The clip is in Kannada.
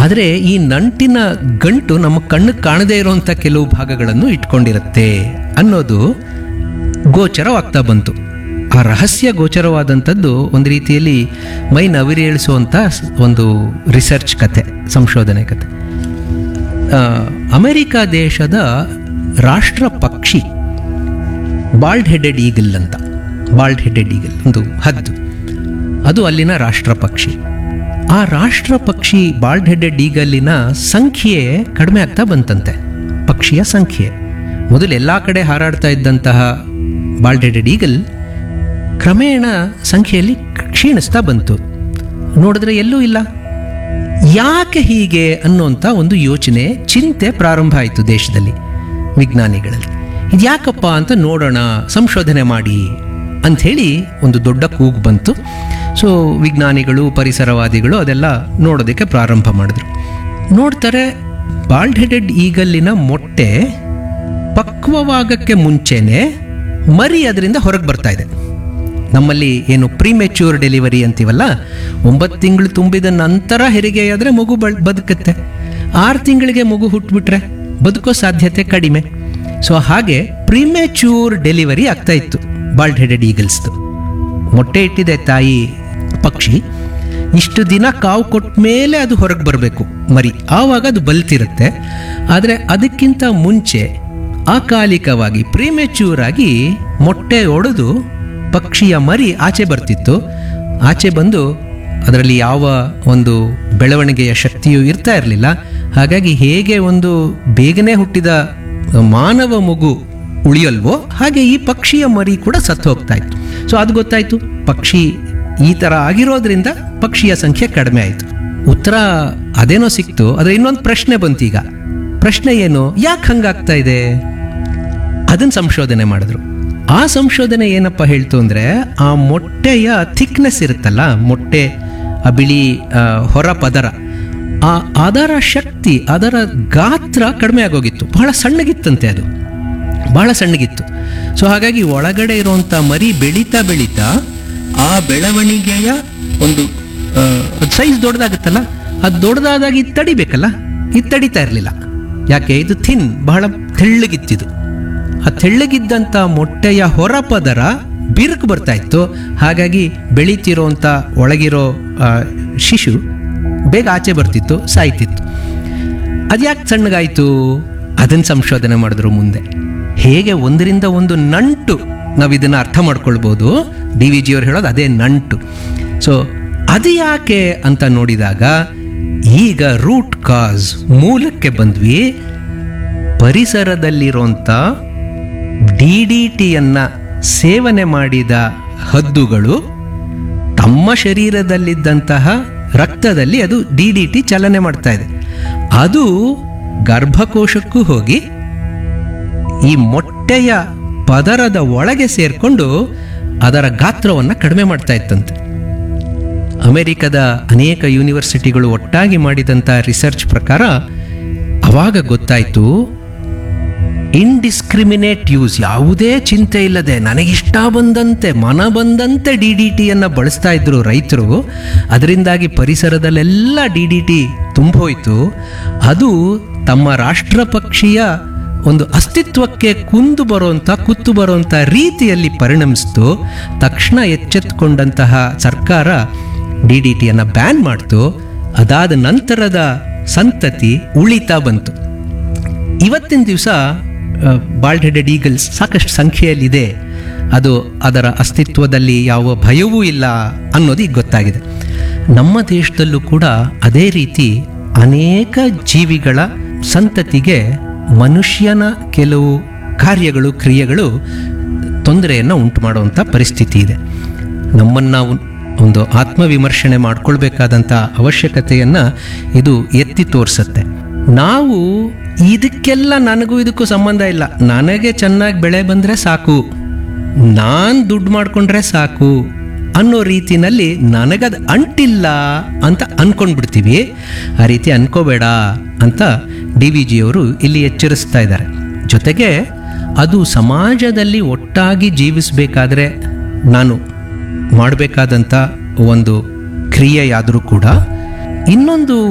ಆದರೆ ಈ ನಂಟಿನ ಗಂಟು ನಮ್ಮ ಕಣ್ಣು ಕಾಣದೇ ಇರುವಂಥ ಕೆಲವು ಭಾಗಗಳನ್ನು ಇಟ್ಕೊಂಡಿರುತ್ತೆ ಅನ್ನೋದು ಗೋಚರವಾಗ್ತಾ ಬಂತು ಆ ರಹಸ್ಯ ಗೋಚರವಾದಂಥದ್ದು ಒಂದು ರೀತಿಯಲ್ಲಿ ಮೈ ನವಿರೇಳಿಸುವಂಥ ಸ್- ಒಂದು ರಿಸರ್ಚ್ ಕತೆ ಸಂಶೋಧನೆ ಕತೆ ಆ, ಅಮೆರಿಕ ದೇಶದ ರಾಷ್ಟ್ರ ಪಕ್ಷಿ ಬಾಲ್ಡ್ ಹೆಡೆಡ್ ಈಗಲ್ ಅಂತ ಬಾಲ್ಡ್ ಹೆಡೆಡ್ ಈಗಲ್ ಒಂದು ಹದ್ದು ಅದು ಅಲ್ಲಿನ ರಾಷ್ಟ್ರ ಪಕ್ಷಿ ಆ ರಾಷ್ಟ್ರ ಪಕ್ಷಿ ಬಾಲ್ಡ್ ಹೆಡೆಡ್ ಈಗಲ್ಲಿನ ಸಂಖ್ಯೆ ಕಡಿಮೆ ಆಗ್ತಾ ಬಂತಂತೆ ಪಕ್ಷಿಯ ಸಂಖ್ಯೆ ಮೊದಲು ಎಲ್ಲ ಕಡೆ ಹಾರಾಡ್ತಾ ಇದ್ದಂತಹ ಬಾಲ್ಡ್ ಹೆಡೆಡ್ ಈಗಲ್ ಕ್ರಮೇಣ ಸಂಖ್ಯೆಯಲ್ಲಿ ಕ್ಷೀಣಿಸ್ತಾ ಬಂತು ನೋಡಿದ್ರೆ ಎಲ್ಲೂ ಇಲ್ಲ ಯಾಕೆ ಹೀಗೆ ಅನ್ನುವಂಥ ಒಂದು ಯೋಚನೆ ಚಿಂತೆ ಪ್ರಾರಂಭ ಆಯಿತು ದೇಶದಲ್ಲಿ ವಿಜ್ಞಾನಿಗಳಲ್ಲಿ ಇದು ಯಾಕಪ್ಪ ಅಂತ ನೋಡೋಣ ಸಂಶೋಧನೆ ಮಾಡಿ ಅಂಥೇಳಿ ಒಂದು ದೊಡ್ಡ ಕೂಗು ಬಂತು ಸೊ ವಿಜ್ಞಾನಿಗಳು ಪರಿಸರವಾದಿಗಳು ಅದೆಲ್ಲ ನೋಡೋದಕ್ಕೆ ಪ್ರಾರಂಭ ಮಾಡಿದ್ರು ನೋಡ್ತಾರೆ ಬಾಲ್ಡ್ ಹೆಡೆಡ್ ಈಗಲ್ಲಿನ ಮೊಟ್ಟೆ ಪಕ್ವವಾಗಕ್ಕೆ ಮುಂಚೆನೆ ಮರಿ ಅದರಿಂದ ಹೊರಗೆ ಬರ್ತಾ ಇದೆ ನಮ್ಮಲ್ಲಿ ಏನು ಪ್ರಿಮೆಚ್ಯೂರ್ ಡೆಲಿವರಿ ಅಂತೀವಲ್ಲ ಒಂಬತ್ತು ತಿಂಗಳು ತುಂಬಿದ ನಂತರ ಹೆರಿಗೆಯಾದರೆ ಮಗು ಬ ಬದುಕುತ್ತೆ ಆರು ತಿಂಗಳಿಗೆ ಮಗು ಹುಟ್ಟುಬಿಟ್ರೆ ಬದುಕೋ ಸಾಧ್ಯತೆ ಕಡಿಮೆ ಸೊ ಹಾಗೆ ಪ್ರಿಮೆಚ್ಯೂರ್ ಡೆಲಿವರಿ ಆಗ್ತಾ ಇತ್ತು ಬಾಲ್ಡ್ ಹೆಡೆಡ್ ಈಗಲ್ಸ್ದು ಮೊಟ್ಟೆ ಇಟ್ಟಿದೆ ತಾಯಿ ಪಕ್ಷಿ ಇಷ್ಟು ದಿನ ಕಾವು ಕೊಟ್ಟ ಮೇಲೆ ಅದು ಹೊರಗೆ ಬರಬೇಕು ಮರಿ ಆವಾಗ ಅದು ಬಲ್ತಿರುತ್ತೆ ಆದರೆ ಅದಕ್ಕಿಂತ ಮುಂಚೆ ಅಕಾಲಿಕವಾಗಿ ಪ್ರಿಮೆಚ್ಯೂರ್ ಆಗಿ ಮೊಟ್ಟೆ ಒಡೆದು ಪಕ್ಷಿಯ ಮರಿ ಆಚೆ ಬರ್ತಿತ್ತು ಆಚೆ ಬಂದು ಅದರಲ್ಲಿ ಯಾವ ಒಂದು ಬೆಳವಣಿಗೆಯ ಶಕ್ತಿಯೂ ಇರ್ತಾ ಇರಲಿಲ್ಲ ಹಾಗಾಗಿ ಹೇಗೆ ಒಂದು ಬೇಗನೆ ಹುಟ್ಟಿದ ಮಾನವ ಮಗು ಉಳಿಯಲ್ವೋ ಹಾಗೆ ಈ ಪಕ್ಷಿಯ ಮರಿ ಕೂಡ ಸತ್ತು ಹೋಗ್ತಾ ಇತ್ತು ಸೊ ಅದು ಗೊತ್ತಾಯ್ತು ಪಕ್ಷಿ ಈ ಥರ ಆಗಿರೋದ್ರಿಂದ ಪಕ್ಷಿಯ ಸಂಖ್ಯೆ ಕಡಿಮೆ ಆಯಿತು ಉತ್ತರ ಅದೇನೋ ಸಿಕ್ತು ಆದರೆ ಇನ್ನೊಂದು ಪ್ರಶ್ನೆ ಬಂತು ಈಗ ಪ್ರಶ್ನೆ ಏನು ಯಾಕೆ ಹಂಗಾಗ್ತಾ ಇದೆ ಅದನ್ನ ಸಂಶೋಧನೆ ಮಾಡಿದ್ರು ಆ ಸಂಶೋಧನೆ ಏನಪ್ಪ ಹೇಳ್ತು ಅಂದರೆ ಆ ಮೊಟ್ಟೆಯ ಥಿಕ್ನೆಸ್ ಇರುತ್ತಲ್ಲ ಮೊಟ್ಟೆ ಆ ಬಿಳಿ ಆ, ಹೊರ ಪದರ ಆ ಅದರ ಶಕ್ತಿ ಅದರ ಗಾತ್ರ ಕಡಿಮೆ ಆಗೋಗಿತ್ತು ಬಹಳ ಸಣ್ಣಗಿತ್ತಂತೆ ಅದು ಬಹಳ ಸಣ್ಣಗಿತ್ತು ಸೊ ಹಾಗಾಗಿ ಒಳಗಡೆ ಇರುವಂಥ ಮರಿ ಬೆಳೀತಾ ಬೆಳೀತಾ ಆ ಬೆಳವಣಿಗೆಯ ಒಂದು ಸೈಜ್ ದೊಡ್ಡದಾಗುತ್ತಲ್ಲ ಅದು ದೊಡ್ಡದಾದಾಗ ಇದು ತಡಿಬೇಕಲ್ಲ ಇದು ತಡಿತಾ ಇರಲಿಲ್ಲ ಯಾಕೆ ಇದು ಥಿನ್ ಬಹಳ ತೆಳ್ಳಗಿತ್ತಿದು ಆ ತೆಳ್ಳಗಿದ್ದಂಥ ಮೊಟ್ಟೆಯ ಹೊರಪದರ ಬಿರುಕು ಬರ್ತಾ ಇತ್ತು ಹಾಗಾಗಿ ಬೆಳೀತಿರೋಂಥ ಒಳಗಿರೋ ಆ, ಶಿಶು ಬೇಗ ಆಚೆ ಬರ್ತಿತ್ತು ಸಾಯ್ತಿತ್ತು ಅದ್ಯಾಕೆ ಸಣ್ಣಗಾಯಿತು ಅದನ್ನು ಸಂಶೋಧನೆ ಮಾಡಿದ್ರು ಮುಂದೆ ಹೇಗೆ ಒಂದರಿಂದ ಒಂದು ನಂಟು ನಾವು ಇದನ್ನು ಅರ್ಥ ಮಾಡ್ಕೊಳ್ಬೋದು ಡಿ ವಿ ಜಿಯವ್ರು ಹೇಳೋದು ಅದೇ ನಂಟು ಸೊ ಅದು ಯಾಕೆ ಅಂತ ನೋಡಿದಾಗ ಈಗ ರೂಟ್ ಕಾಸ್ ಮೂಲಕ್ಕೆ ಬಂದ್ವಿ ಪರಿಸರದಲ್ಲಿರುವಂಥ ಡಿ ಡಿ ಟಿಯನ್ನು ಸೇವನೆ ಮಾಡಿದ ಹದ್ದುಗಳು ತಮ್ಮ ಶರೀರದಲ್ಲಿದ್ದಂತಹ ರಕ್ತದಲ್ಲಿ ಅದು ಡಿ ಡಿ ಟಿ ಚಲನೆ ಮಾಡ್ತಾ ಇದೆ ಅದು ಗರ್ಭಕೋಶಕ್ಕೂ ಹೋಗಿ ಈ ಮೊಟ್ಟೆಯ ಪದರದ ಒಳಗೆ ಸೇರಿಕೊಂಡು ಅದರ ಗಾತ್ರವನ್ನು ಕಡಿಮೆ ಮಾಡ್ತಾ ಇತ್ತಂತೆ ಅಮೆರಿಕದ ಅನೇಕ ಯೂನಿವರ್ಸಿಟಿಗಳು ಒಟ್ಟಾಗಿ ಮಾಡಿದಂಥ ರಿಸರ್ಚ್ ಪ್ರಕಾರ ಅವಾಗ ಗೊತ್ತಾಯಿತು ಇನ್ಡಿಸ್ಕ್ರಿಮಿನೇಟ್ ಯೂಸ್ ಯಾವುದೇ ಚಿಂತೆ ಇಲ್ಲದೆ ನನಗಿಷ್ಟ ಬಂದಂತೆ ಮನ ಬಂದಂತೆ ಡಿ ಡಿ ಟಿಯನ್ನು ಬಳಸ್ತಾ ಇದ್ರು ರೈತರು ಅದರಿಂದಾಗಿ ಪರಿಸರದಲ್ಲೆಲ್ಲ ಡಿ ಡಿ ಟಿ ತುಂಬೋಯ್ತು ಅದು ತಮ್ಮ ರಾಷ್ಟ್ರ ಪಕ್ಷಿಯ ಒಂದು ಅಸ್ತಿತ್ವಕ್ಕೆ ಕುಂದು ಬರುವಂಥ ಕುತ್ತು ಬರುವಂಥ ರೀತಿಯಲ್ಲಿ ಪರಿಣಮಿಸ್ತು ತಕ್ಷಣ ಎಚ್ಚೆತ್ತುಕೊಂಡಂತಹ ಸರ್ಕಾರ ಡಿ ಡಿ ಟಿಯನ್ನು ಬ್ಯಾನ್ ಮಾಡ್ತು ಅದಾದ ನಂತರದ ಸಂತತಿ ಉಳಿತಾ ಬಂತು ಇವತ್ತಿನ ದಿವಸ ಬಾಲ್ಡ್ ಹೆಡೆಡ್ ಈಗಲ್ಸ್ ಸಾಕಷ್ಟು ಸಂಖ್ಯೆಯಲ್ಲಿದೆ ಅದು ಅದರ ಅಸ್ತಿತ್ವದಲ್ಲಿ ಯಾವ ಭಯವೂ ಇಲ್ಲ ಅನ್ನೋದು ಈಗ ಗೊತ್ತಾಗಿದೆ ನಮ್ಮ ದೇಶದಲ್ಲೂ ಕೂಡ ಅದೇ ರೀತಿ ಅನೇಕ ಜೀವಿಗಳ ಸಂತತಿಗೆ ಮನುಷ್ಯನ ಕೆಲವು ಕಾರ್ಯಗಳು ಕ್ರಿಯೆಗಳು ತೊಂದರೆಯನ್ನು ಉಂಟು ಮಾಡುವಂಥ ಪರಿಸ್ಥಿತಿ ಇದೆ ನಮ್ಮನ್ನು ನಾವು ಒಂದು ಆತ್ಮವಿಮರ್ಶನೆ ಮಾಡ್ಕೊಳ್ಬೇಕಾದಂಥ ಅವಶ್ಯಕತೆಯನ್ನು ಇದು ಎತ್ತಿ ತೋರಿಸುತ್ತೆ ನಾವು ಇದಕ್ಕೆಲ್ಲ ನನಗೂ ಇದಕ್ಕೂ ಸಂಬಂಧ ಇಲ್ಲ ನನಗೆ ಚೆನ್ನಾಗಿ ಬೆಳೆ ಬಂದರೆ ಸಾಕು ನಾನು ದುಡ್ಡು ಮಾಡಿಕೊಂಡ್ರೆ ಸಾಕು ಅನ್ನೋ ರೀತಿನಲ್ಲಿ ನನಗದು ಅಂಟಿಲ್ಲ ಅಂತ ಅನ್ಕೊಂಡ್ಬಿಡ್ತೀವಿ ಆ ರೀತಿ ಅನ್ಕೋಬೇಡ ಅಂತ ಡಿ ವಿ ಜಿಯವರು ಇಲ್ಲಿ ಎಚ್ಚರಿಸ್ತಾ ಇದ್ದಾರೆ ಜೊತೆಗೆ ಅದು ಸಮಾಜದಲ್ಲಿ ಒಟ್ಟಾಗಿ ಜೀವಿಸಬೇಕಾದ್ರೆ ನಾನು ಮಾಡಬೇಕಾದಂಥ ಒಂದು ಕ್ರಿಯೆಯಾದರೂ ಕೂಡ ಇನ್ನೊಂದು